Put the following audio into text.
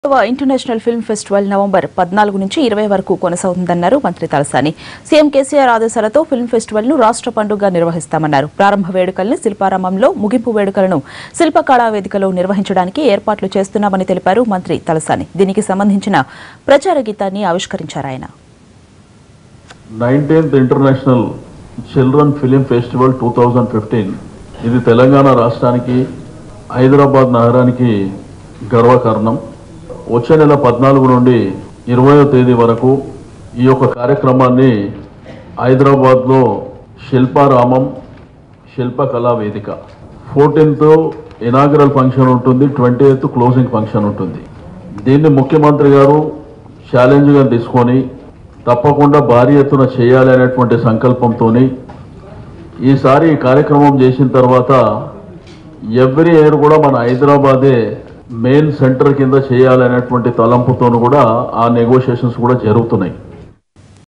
Goa international film festival November పద్నాలుగు నుంచి ఇరవై వరకు కొనసాగుతుందన్నారు మంత్రి తలసాని సీఎం కేసీఆర్ ఆదేశాలతో ఫిల్మ్ ఫెస్టివల్ ను రాష్ట్ర పండుగగా నిర్వహిస్తామన్నారు ప్రారంభ వేడుకల్ని శిల్పారామంలో ముగింపు వేడుకలను శిల్పకళా వేదికలో నిర్వహించడానికి ఏర్పాట్లు చేస్తున్నామని తెలిపారు మంత్రి తలసాని దీనికి సంబంధించిన ప్రచార గీతాన్ని ఆవిష్కరించారు ఆయన nineteenth international children film festival two thousand fifteen ఇది తెలంగాణ రాష్ట్రానికి హైదరాబాద్ నగరానికి గర్వకారణం వచ్చే నెల పద్నాలుగు నుండి ఇరవయో తేదీ వరకు ఈ యొక్క కార్యక్రమాన్ని హైదరాబాద్లో Shilparamam Shilpakala Vedika fourteenth inaugural function ఉంటుంది ట్వంటీ ఎయిత్ క్లోజింగ్ ఫంక్షన్ ఉంటుంది దీన్ని ముఖ్యమంత్రి గారు ఛాలెంజ్గా తీసుకొని తప్పకుండా భారీ ఎత్తున చేయాలి అనేటువంటి సంకల్పంతో ఈసారి ఈ కార్యక్రమం చేసిన తర్వాత ఎవ్రీ ఇయర్ కూడా మన హైదరాబాదే మెయిన్ సెంటర్ కింద చేయాలనేటువంటి తలంపుతోను కూడా ఆ నెగోషియేషన్స్ కూడా జరుగుతున్నాయి